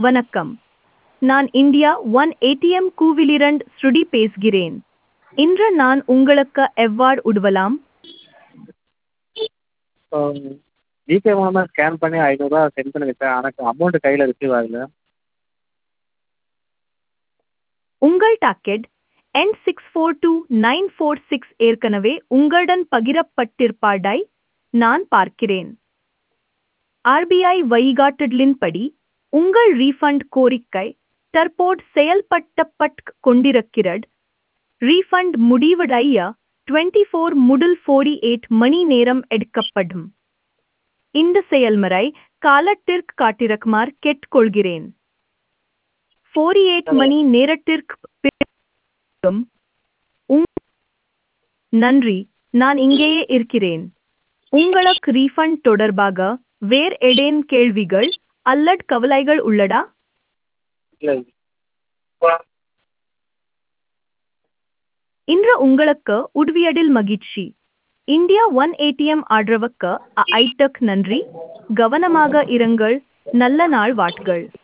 வணக்கம் நான் India one ATM கூவிலிரண்ட் ஸ்ருடி பேசுகிறேன் இன்று நான் உங்களுக்கு எவ்வாறு உதவலாம் ஸோ ஜிபே மூலமாக ஸ்கேன் பண்ணி ஐநூறுரூவா சென்ட் பண்ணியிருக்கேன் ஆனால் அமௌண்ட்டு கையில் ரிசீவ் ஆகல உங்கள் டாக்கெட் என் six four two nine four six ஏற்கனவே உங்களுடன் பகிரப்பட்டிருப்பாடாய் நான் பார்க்கிறேன் ஆர்பிஐ வழிகாட்டுதலின்படி உங்கள் ரீஃபண்ட் கோரிக்கை தற்போது செயல்படுத்தப்பட்டு கொண்டிருக்கிறது ரீஃபண்ட் முடிவடைய டுவெண்ட்டி ஃபோர் முதல் ஃபோர்டி எயிட் மணி நேரம் எடுக்கப்படும் இந்த செயல்முறை காலத்திற்கு காட்டிருக்குமாறு கேட்டுக்கொள்கிறேன் ஃபோர்டி எயிட் மணி நேரத்திற்கு பிறகும் உங்- நன்றி நான் இங்கேயே இருக்கிறேன் உங்களுக்கு ரீஃபண்ட் தொடர்பாக வேறு ஏதேனும் கேள்விகள் அல்லது கவலைகள் உள்ளதா இல்லை இன்று உங்களுக்கு உதவியதில் மகிழ்ச்சி இந்தியா ஒன் ஏடிஎம் ஆதரவுக்கு ஐட்டக் நன்றி கவனமாக இருங்கள் நல்ல நாள் வாட்கள்